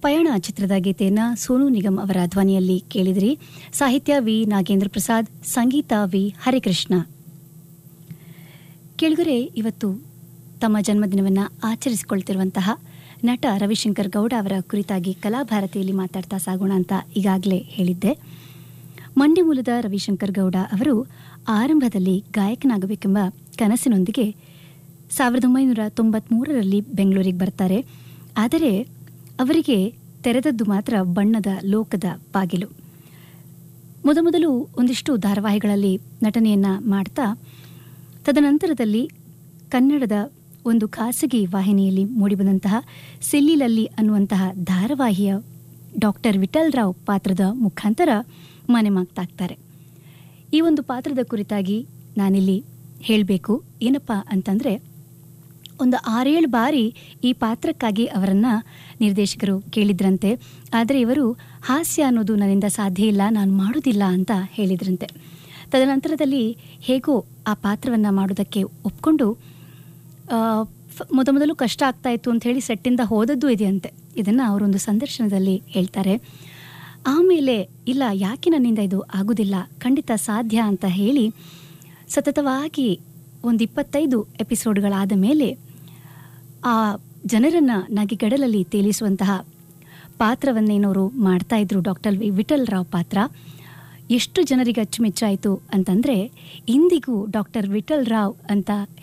ಪಯಣ ಚಿತ್ರದ ಗೀತೆಯನ್ನ ಸೋನು ನಿಗಮ್ ಅವರ ಧ್ವನಿಯಲ್ಲಿ ಕೇಳಿದಿರಿ ಸಾಹಿತ್ಯ ವಿ ನಾಗೇಂದ್ರ ಪ್ರಸಾದ್ ಸಂಗೀತ ವಿ ಹರಿಕೃಷ್ಣ ಕೆಳಗರೆ ಇವತ್ತು ತಮ್ಮ ಜನ್ಮದಿನವನ್ನು ಆಚರಿಸಿಕೊಳ್ತಿರುವಂತಹ ನಟ ರವಿಶಂಕರ್ ಗೌಡ ಅವರ ಕುರಿತಾಗಿ ಕಲಾಭಾರತಿಯಲ್ಲಿ ಮಾತಾಡ್ತಾ ಸಾಗೋಣ ಅಂತ ಈಗಾಗಲೇ ಹೇಳಿದ್ದೆ ಮಂಡ್ಯ ಮೂಲದ ರವಿಶಂಕರ್ ಗೌಡ ಅವರು ಆರಂಭದಲ್ಲಿ ಗಾಯಕನಾಗಬೇಕೆಂಬ ಕನಸಿನೊಂದಿಗೆ ಸಾವಿರದ ಒಂಬೈನೂರ ತೊಂಬತ್ಮೂರರಲ್ಲಿ ಬೆಂಗಳೂರಿಗೆ ಬರ್ತಾರೆ ಆದರೆ ಅವರಿಗೆ ತೆರೆದದ್ದು ಮಾತ್ರ ಬಣ್ಣದ ಲೋಕದ ಬಾಗಿಲು ಮೊದಮೊದಲು ಒಂದಿಷ್ಟು ಧಾರಾವಾಹಿಗಳಲ್ಲಿ ನಟನೆಯನ್ನ ಮಾಡ್ತಾ ತದನಂತರದಲ್ಲಿ ಕನ್ನಡದ ಒಂದು ಖಾಸಗಿ ವಾಹಿನಿಯಲ್ಲಿ ಮೂಡಿಬಂದಂತಹ ಸಿಲ್ಲಿಲಲ್ಲಿ ಅನ್ನುವಂತಹ ಧಾರಾವಾಹಿಯ ಡಾಕ್ಟರ್ ವಿಠಲ್ ರಾವ್ ಪಾತ್ರದ ಮುಖಾಂತರ ಮನೆ ಮಾಗ್ತಾಗ್ತಾರೆ ಈ ಒಂದು ಪಾತ್ರದ ಕುರಿತಾಗಿ ನಾನಿಲ್ಲಿ ಹೇಳಬೇಕು ಏನಪ್ಪ ಅಂತಂದರೆ ಒಂದು ಆರೇಳು ಬಾರಿ ಈ ಪಾತ್ರಕ್ಕಾಗಿ ಅವರನ್ನ ನಿರ್ದೇಶಕರು ಕೇಳಿದ್ರಂತೆ ಆದರೆ ಇವರು ಹಾಸ್ಯ ಅನ್ನೋದು ನನ್ನಿಂದ ಸಾಧ್ಯ ಇಲ್ಲ ನಾನು ಮಾಡೋದಿಲ್ಲ ಅಂತ ಹೇಳಿದ್ರಂತೆ ತದನಂತರದಲ್ಲಿ ಹೇಗೋ ಆ ಪಾತ್ರವನ್ನು ಮಾಡೋದಕ್ಕೆ ಒಪ್ಕೊಂಡು ಆ, ಫ- ಮೊದಮೊದಲು ಕಷ್ಟ ಆಗ್ತಾ ಇತ್ತು ಅಂತ ಹೇಳಿ ಸೆಟ್ಟಿಂದ ಹೋದದ್ದು ಇದೆಯಂತೆ ಇದನ್ನು ಅವರೊಂದು ಸಂದರ್ಶನದಲ್ಲಿ ಹೇಳ್ತಾರೆ ಆಮೇಲೆ ಇಲ್ಲ ಯಾಕೆ ನನ್ನಿಂದ ಇದು ಆಗುವುದಿಲ್ಲ ಖಂಡಿತ ಸಾಧ್ಯ ಅಂತ ಹೇಳಿ ಸತತವಾಗಿ ಒಂದು ಇಪ್ಪತ್ತೈದು ಎಪಿಸೋಡ್ಗಳಾದ ಮೇಲೆ ಆ ಜನರನ್ನ ನಗೆಗಡಲಲ್ಲಿ ತೇಲಿಸುವಂತಹ ಪಾತ್ರವನ್ನೇನವರು ಮಾಡ್ತಾ ಇದ್ರು ಡಾಕ್ಟರ್ ವಿ ವಿಠಲ್ ರಾವ್ ಪಾತ್ರ ಎಷ್ಟು ಜನರಿಗೆ ಅಚ್ಚುಮೆಚ್ಚಾಯಿತು ಅಂತಂದ್ರೆ ಇಂದಿಗೂ ಡಾಕ್ಟರ್ ವಿಠಲ್ ರಾವ್ ಅಂತ